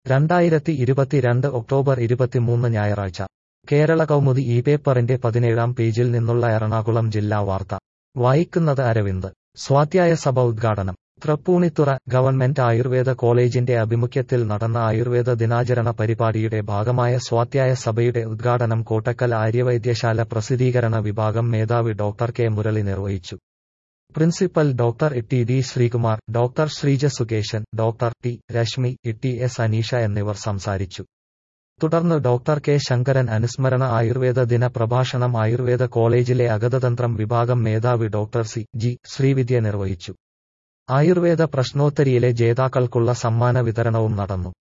രണ്ടായിരത്തി ഇരുപത്തിരണ്ട് ഒക്ടോബർ ഇരുപത്തിമൂന്ന് ഞായറാഴ്ച കേരള കൗമുദി ഈ പേപ്പറിന്റെ പതിനേഴാം പേജിൽ നിന്നുള്ള എറണാകുളം ജില്ലാ വാർത്ത വായിക്കുന്നത് അരവിന്ദ് സ്വാധ്യായ സഭ ഉദ്ഘാടനം തൃപ്പൂണിത്തുറ ഗവൺമെന്റ് ആയുർവേദ കോളേജിന്റെ ആഭിമുഖ്യത്തിൽ നടന്ന ആയുർവേദ ദിനാചരണ പരിപാടിയുടെ ഭാഗമായ സ്വാധ്യായ സഭയുടെ ഉദ്ഘാടനം കോട്ടക്കൽ ആര്യവൈദ്യശാല പ്രസിദ്ധീകരണ വിഭാഗം മേധാവി ഡോക്ടർ കെ മുരളി നിർവഹിച്ചു principal doctor T D Sreekumar doctor Sreeja Sukesan doctor T Reshmi T S Aneesha എന്നിവർ സംസാരിച്ചു തുടർന്ന് ഡോക്ടർ കെ ശങ്കരൻ അനുസ്മരണ ആയുർവേദ ദിന പ്രഭാഷണം ആയുർവേദ കോളേജിലെ അഗതതന്ത്രം വിഭാഗം മേധാവി ഡോക്ടർ സി ജി ശ്രീവിദ്യ നിർവഹിച്ചു ആയുർവേദ പ്രശ്നോത്തരിയിലെ ജേതാക്കൾക്കുള്ള സമ്മാന വിതരണവും നടന്നു